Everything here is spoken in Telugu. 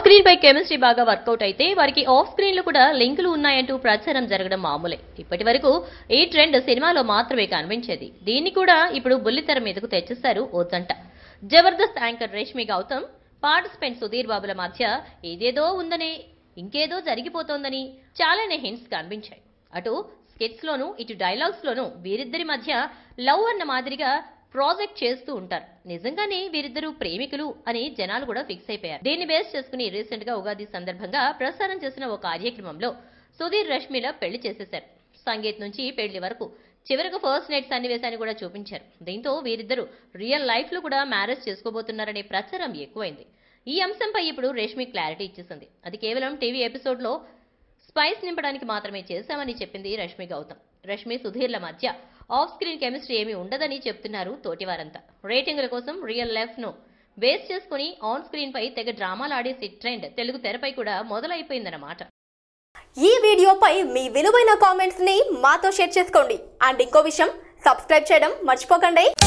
స్క్రీన్ పై కెమిస్ట్రీ బాగా వర్కౌట్ అయితే వారికి ఆఫ్ స్క్రీన్ లో కూడా లింకులు ఉన్నాయంటూ ప్రచారం జరగడం మామూలే ఇప్పటి వరకు ఈ ట్రెండ్ సినిమాలో మాత్రమే కనిపించేది దీన్ని కూడా ఇప్పుడు బుల్లితెర మీదకు తెచ్చేశారు ఓ జంట జబర్దస్త్ యాంకర్ రేష్మి గౌతమ్ పార్టిసిపెంట్ సుధీర్ బాబుల మధ్య ఏదేదో ఉందని ఇంకేదో జరిగిపోతోందని చాలానే హింట్స్ కనిపించాయి అటు స్కెట్స్ లోను ఇటు డైలాగ్స్ లోను వీరిద్దరి మధ్య లవ్ అన్న మాదిరిగా ప్రాజెక్ట్ చేస్తూ ఉంటారు నిజంగానే వీరిద్దరూ ప్రేమికులు అని జనాలు కూడా ఫిక్స్ అయిపోయారు దీన్ని బేస్ చేసుకుని రీసెంట్ గా ఉగాది సందర్భంగా ప్రసారం చేసిన ఓ కార్యక్రమంలో సుధీర్ రష్మిల పెళ్లి చేసేశారు సంగీత్ నుంచి పెళ్లి వరకు చివరకు ఫస్ట్ నైట్ సన్నివేశాన్ని కూడా చూపించారు దీంతో వీరిద్దరూ రియల్ లైఫ్ లో కూడా మ్యారేజ్ చేసుకోబోతున్నారనే ప్రచారం ఎక్కువైంది ఈ అంశంపై ఇప్పుడు రేష్మి క్లారిటీ ఇచ్చేసింది అది కేవలం టీవీ ఎపిసోడ్ లో స్పైస్ నింపడానికి మాత్రమే చేశామని చెప్పింది రష్మి గౌతమ్ రష్మి సుధీర్ల మధ్య ఆఫ్ స్క్రీన్ కెమిస్ట్రీ ఏమీ ఉండదని చెప్తున్నారు తోటివారంతా రేటింగుల కోసం రియల్ లైఫ్ ను బేస్ చేసుకుని ఆన్ స్క్రీన్ పై తెగ డ్రామాలు ఆడేసి ట్రెండ్ తెలుగు తెరపై కూడా మొదలైపోయిందన్నమాట ఈ వీడియోపై మీ విలువైన కామెంట్స్ ని మాతో షేర్ చేసుకోండి అండ్ ఇంకో విషయం సబ్స్క్రైబ్ చేయడం మర్చిపోకండి